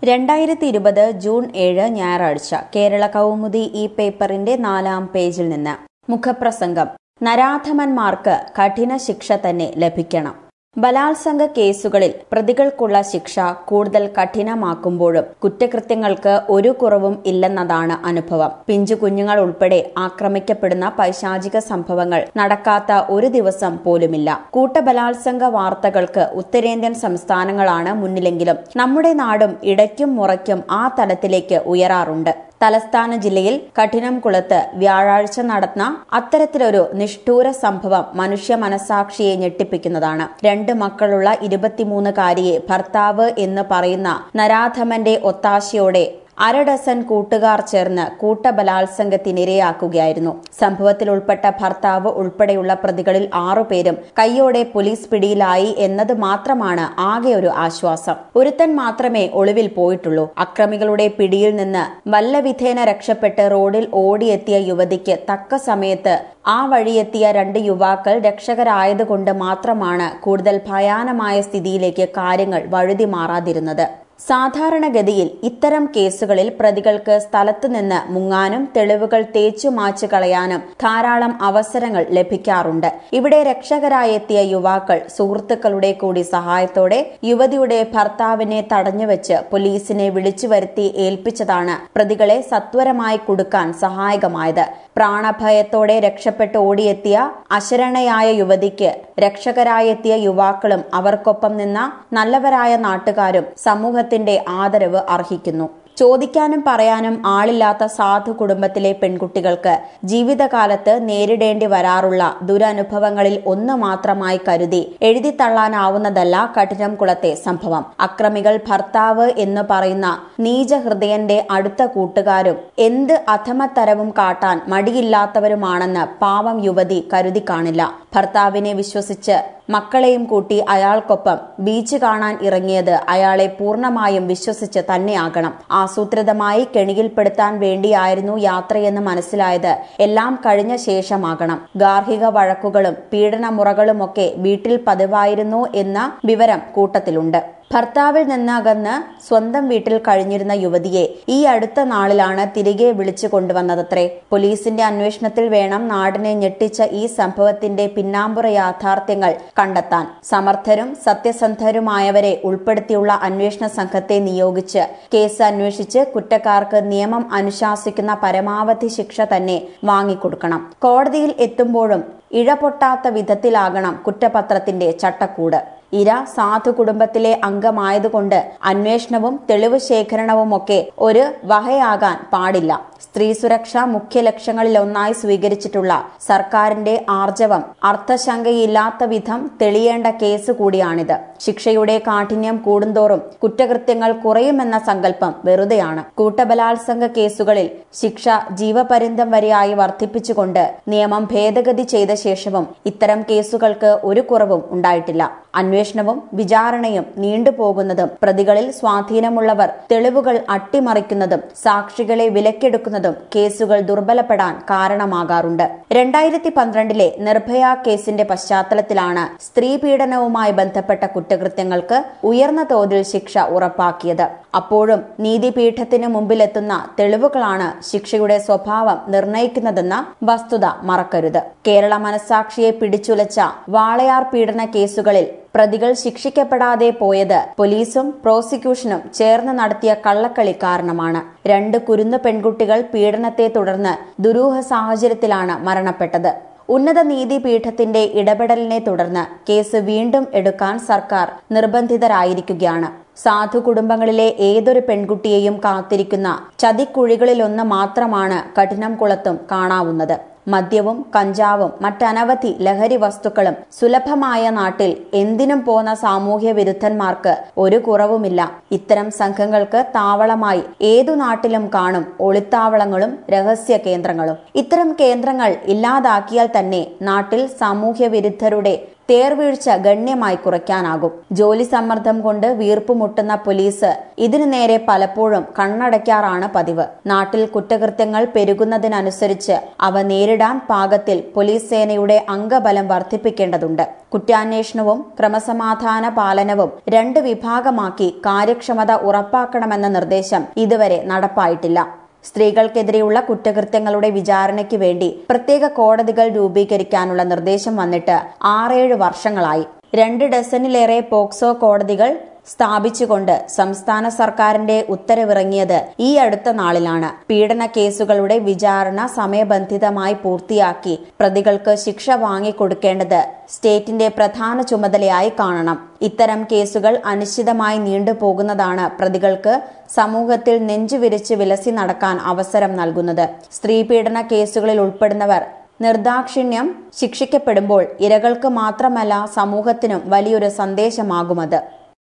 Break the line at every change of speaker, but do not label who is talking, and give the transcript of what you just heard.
രണ്ടായിരത്തി ഇരുപത് ജൂൺ ഏഴ് ഞായറാഴ്ച കേരള കൗമുദി ഈ പേപ്പറിന്റെ നാലാം പേജിൽ നിന്ന് മുഖപ്രസംഗം നരാധമന്മാർക്ക് കഠിന ശിക്ഷ തന്നെ ലഭിക്കണം ബലാത്സംഗ കേസുകളിൽ പ്രതികൾക്കുള്ള ശിക്ഷ കൂടുതൽ കഠിനമാക്കുമ്പോഴും കുറ്റകൃത്യങ്ങൾക്ക് ഒരു കുറവും ഇല്ലെന്നതാണ് അനുഭവം പിഞ്ചു കുഞ്ഞുങ്ങൾ ഉൾപ്പെടെ ആക്രമിക്കപ്പെടുന്ന പൈശാചിക സംഭവങ്ങൾ നടക്കാത്ത ഒരു ദിവസം പോലുമില്ല കൂട്ടബലാത്സംഗ വാർത്തകൾക്ക് ഉത്തരേന്ത്യൻ സംസ്ഥാനങ്ങളാണ് മുന്നിലെങ്കിലും നമ്മുടെ നാടും ഇടയ്ക്കും മുറയ്ക്കും ആ തലത്തിലേക്ക് ഉയരാറുണ്ട് തലസ്ഥാന ജില്ലയിൽ കഠിനംകുളത്ത് വ്യാഴാഴ്ച നടന്ന അത്തരത്തിലൊരു നിഷ്ഠൂര സംഭവം മനുഷ്യ മനസാക്ഷിയെ ഞെട്ടിപ്പിക്കുന്നതാണ് രണ്ട് മക്കളുള്ള ഇരുപത്തിമൂന്നുകാരിയെ ഭർത്താവ് എന്ന് പറയുന്ന നരാധമന്റെ ഒത്താശയോടെ അര ഡസൻ കൂട്ടുകാർ ചേർന്ന് കൂട്ടബലാത്സംഗത്തിനിരയാക്കുകയായിരുന്നു സംഭവത്തിൽ ഉൾപ്പെട്ട ഭർത്താവ് ഉൾപ്പെടെയുള്ള പ്രതികളിൽ ആറുപേരും കൈയോടെ പോലീസ് പിടിയിലായി എന്നത് മാത്രമാണ് ആകെ ഒരു ആശ്വാസം ഒരുത്തൻ മാത്രമേ ഒളിവിൽ പോയിട്ടുള്ളൂ അക്രമികളുടെ പിടിയിൽ നിന്ന് വല്ലവിധേന രക്ഷപ്പെട്ട് റോഡിൽ ഓടിയെത്തിയ യുവതിക്ക് തക്ക സമയത്ത് ആ വഴിയെത്തിയ രണ്ട് യുവാക്കൾ രക്ഷകരായതുകൊണ്ട് മാത്രമാണ് കൂടുതൽ ഭയാനമായ സ്ഥിതിയിലേക്ക് കാര്യങ്ങൾ വഴുതി മാറാതിരുന്നത് സാധാരണഗതിയിൽ ഇത്തരം കേസുകളിൽ പ്രതികൾക്ക് സ്ഥലത്തുനിന്ന് മുങ്ങാനും തെളിവുകൾ തേച്ചു മാച്ചു കളയാനും ധാരാളം അവസരങ്ങൾ ലഭിക്കാറുണ്ട് ഇവിടെ രക്ഷകരായെത്തിയ യുവാക്കൾ സുഹൃത്തുക്കളുടെ കൂടി സഹായത്തോടെ യുവതിയുടെ ഭർത്താവിനെ തടഞ്ഞുവെച്ച് പോലീസിനെ വിളിച്ചു വരുത്തി ഏൽപ്പിച്ചതാണ് പ്രതികളെ സത്വരമായി കൊടുക്കാൻ സഹായകമായത് പ്രാണഭയത്തോടെ രക്ഷപ്പെട്ട് ഓടിയെത്തിയ അശരണയായ യുവതിക്ക് രക്ഷകരായെത്തിയ യുവാക്കളും അവർക്കൊപ്പം നിന്ന നല്ലവരായ നാട്ടുകാരും സമൂഹത്തിന്റെ ആദരവ് അർഹിക്കുന്നു ചോദിക്കാനും പറയാനും ആളില്ലാത്ത സാധു കുടുംബത്തിലെ പെൺകുട്ടികൾക്ക് ജീവിതകാലത്ത് നേരിടേണ്ടി വരാറുള്ള ദുരനുഭവങ്ങളിൽ ഒന്ന് മാത്രമായി കരുതി എഴുതിത്തള്ളാനാവുന്നതല്ല കഠിനംകുളത്തെ സംഭവം അക്രമികൾ ഭർത്താവ് എന്ന് പറയുന്ന നീചഹൃദയന്റെ അടുത്ത കൂട്ടുകാരും എന്ത് അധമത്തരവും കാട്ടാൻ മടിയില്ലാത്തവരുമാണെന്ന് പാവം യുവതി കരുതി കാണില്ല ഭർത്താവിനെ വിശ്വസിച്ച് മക്കളെയും കൂട്ടി അയാൾക്കൊപ്പം ബീച്ച് കാണാൻ ഇറങ്ങിയത് അയാളെ പൂർണ്ണമായും വിശ്വസിച്ച് തന്നെയാകണം ആസൂത്രിതമായി കെണിയിൽപ്പെടുത്താൻ വേണ്ടിയായിരുന്നു യാത്രയെന്ന് മനസ്സിലായത് എല്ലാം കഴിഞ്ഞ ശേഷമാകണം ഗാർഹിക വഴക്കുകളും പീഡനമുറകളുമൊക്കെ വീട്ടിൽ പതിവായിരുന്നു എന്ന വിവരം കൂട്ടത്തിലുണ്ട് ഭർത്താവിൽ നിന്നകന്ന് സ്വന്തം വീട്ടിൽ കഴിഞ്ഞിരുന്ന യുവതിയെ ഈ അടുത്ത നാളിലാണ് തിരികെ വിളിച്ചു കൊണ്ടുവന്നതത്രേ പോലീസിന്റെ അന്വേഷണത്തിൽ വേണം നാടിനെ ഞെട്ടിച്ച ഈ സംഭവത്തിന്റെ പിന്നാമ്പുറ യാഥാർത്ഥ്യങ്ങൾ കണ്ടെത്താൻ സമർത്ഥരും സത്യസന്ധരുമായവരെ ഉൾപ്പെടുത്തിയുള്ള അന്വേഷണ സംഘത്തെ നിയോഗിച്ച് കേസ് അന്വേഷിച്ച് കുറ്റക്കാർക്ക് നിയമം അനുശാസിക്കുന്ന പരമാവധി ശിക്ഷ തന്നെ വാങ്ങിക്കൊടുക്കണം കോടതിയിൽ എത്തുമ്പോഴും ഇഴപൊട്ടാത്ത വിധത്തിലാകണം കുറ്റപത്രത്തിന്റെ ചട്ടക്കൂട് ഇര സാധു കുടുംബത്തിലെ അംഗമായതുകൊണ്ട് അന്വേഷണവും തെളിവ് ശേഖരണവുമൊക്കെ ഒരു വഹയാകാൻ പാടില്ല സ്ത്രീ സുരക്ഷ മുഖ്യ ലക്ഷ്യങ്ങളിലൊന്നായി സ്വീകരിച്ചിട്ടുള്ള സർക്കാരിന്റെ ആർജവം അർത്ഥശങ്കയില്ലാത്ത വിധം തെളിയേണ്ട കേസ് കൂടിയാണിത് ശിക്ഷയുടെ കാഠിന്യം കൂടുന്തോറും കുറ്റകൃത്യങ്ങൾ കുറയുമെന്ന സങ്കല്പം വെറുതെയാണ് കൂട്ടബലാത്സംഗ കേസുകളിൽ ശിക്ഷ ജീവപര്യന്തം വരെയായി വർദ്ധിപ്പിച്ചുകൊണ്ട് നിയമം ഭേദഗതി ചെയ്ത ശേഷവും ഇത്തരം കേസുകൾക്ക് ഒരു കുറവും ഉണ്ടായിട്ടില്ല അന്വേഷണവും വിചാരണയും നീണ്ടുപോകുന്നതും പ്രതികളിൽ സ്വാധീനമുള്ളവർ തെളിവുകൾ അട്ടിമറിക്കുന്നതും സാക്ഷികളെ വിലക്കെടുക്കുന്നതും കേസുകൾ ദുർബലപ്പെടാൻ കാരണമാകാറുണ്ട് രണ്ടായിരത്തി പന്ത്രണ്ടിലെ നിർഭയ കേസിന്റെ പശ്ചാത്തലത്തിലാണ് സ്ത്രീ പീഡനവുമായി ബന്ധപ്പെട്ട കുറ്റകൃത്യങ്ങൾക്ക് ഉയർന്ന തോതിൽ ശിക്ഷ ഉറപ്പാക്കിയത് അപ്പോഴും നീതിപീഠത്തിന് മുമ്പിലെത്തുന്ന തെളിവുകളാണ് ശിക്ഷയുടെ സ്വഭാവം നിർണയിക്കുന്നതെന്ന വസ്തുത മറക്കരുത് കേരള മനസാക്ഷിയെ പിടിച്ചുലച്ച വാളയാർ പീഡന കേസുകളിൽ പ്രതികൾ ശിക്ഷിക്കപ്പെടാതെ പോയത് പോലീസും പ്രോസിക്യൂഷനും ചേർന്ന് നടത്തിയ കള്ളക്കളി കാരണമാണ് രണ്ട് കുരുന്നു പെൺകുട്ടികൾ പീഡനത്തെ തുടർന്ന് ദുരൂഹ സാഹചര്യത്തിലാണ് മരണപ്പെട്ടത് ഉന്നത നീതിപീഠത്തിന്റെ ഇടപെടലിനെ തുടർന്ന് കേസ് വീണ്ടും എടുക്കാൻ സർക്കാർ നിർബന്ധിതരായിരിക്കുകയാണ് സാധു കുടുംബങ്ങളിലെ ഏതൊരു പെൺകുട്ടിയെയും കാത്തിരിക്കുന്ന ചതിക്കുഴികളിലൊന്ന് മാത്രമാണ് കഠിനംകുളത്തും കാണാവുന്നത് മദ്യവും കഞ്ചാവും മറ്റനവധി ലഹരി വസ്തുക്കളും സുലഭമായ നാട്ടിൽ എന്തിനും പോന്ന സാമൂഹ്യ വിരുദ്ധന്മാർക്ക് ഒരു കുറവുമില്ല ഇത്തരം സംഘങ്ങൾക്ക് താവളമായി ഏതു നാട്ടിലും കാണും ഒളിത്താവളങ്ങളും രഹസ്യ കേന്ദ്രങ്ങളും ഇത്തരം കേന്ദ്രങ്ങൾ ഇല്ലാതാക്കിയാൽ തന്നെ നാട്ടിൽ സാമൂഹ്യ വിരുദ്ധരുടെ തേർവീഴ്ച ഗണ്യമായി കുറയ്ക്കാനാകും ജോലി സമ്മർദ്ദം കൊണ്ട് വീർപ്പുമുട്ടുന്ന പോലീസ് ഇതിനു നേരെ പലപ്പോഴും കണ്ണടയ്ക്കാറാണ് പതിവ് നാട്ടിൽ കുറ്റകൃത്യങ്ങൾ പെരുകുന്നതിനനുസരിച്ച് അവ നേരിടാൻ പാകത്തിൽ പോലീസ് സേനയുടെ അംഗബലം വർദ്ധിപ്പിക്കേണ്ടതുണ്ട് കുറ്റാന്വേഷണവും ക്രമസമാധാന പാലനവും രണ്ട് വിഭാഗമാക്കി കാര്യക്ഷമത ഉറപ്പാക്കണമെന്ന നിർദ്ദേശം ഇതുവരെ നടപ്പായിട്ടില്ല സ്ത്രീകൾക്കെതിരെയുള്ള കുറ്റകൃത്യങ്ങളുടെ വിചാരണയ്ക്ക് വേണ്ടി പ്രത്യേക കോടതികൾ രൂപീകരിക്കാനുള്ള നിർദ്ദേശം വന്നിട്ട് ആറേഴ് വർഷങ്ങളായി രണ്ട് ഡസനിലേറെ പോക്സോ കോടതികൾ സ്ഥാപിച്ചുകൊണ്ട് സംസ്ഥാന സർക്കാരിന്റെ ഉത്തരവിറങ്ങിയത് ഈ അടുത്ത നാളിലാണ് പീഡന കേസുകളുടെ വിചാരണ സമയബന്ധിതമായി പൂർത്തിയാക്കി പ്രതികൾക്ക് ശിക്ഷ വാങ്ങിക്കൊടുക്കേണ്ടത് സ്റ്റേറ്റിന്റെ പ്രധാന ചുമതലയായി കാണണം ഇത്തരം കേസുകൾ അനിശ്ചിതമായി നീണ്ടുപോകുന്നതാണ് പ്രതികൾക്ക് സമൂഹത്തിൽ നെഞ്ചുവിരിച്ച് വിലസി നടക്കാൻ അവസരം നൽകുന്നത് സ്ത്രീപീഡന കേസുകളിൽ ഉൾപ്പെടുന്നവർ നിർദാക്ഷിണ്യം ശിക്ഷിക്കപ്പെടുമ്പോൾ ഇരകൾക്ക് മാത്രമല്ല സമൂഹത്തിനും വലിയൊരു സന്ദേശമാകുമത്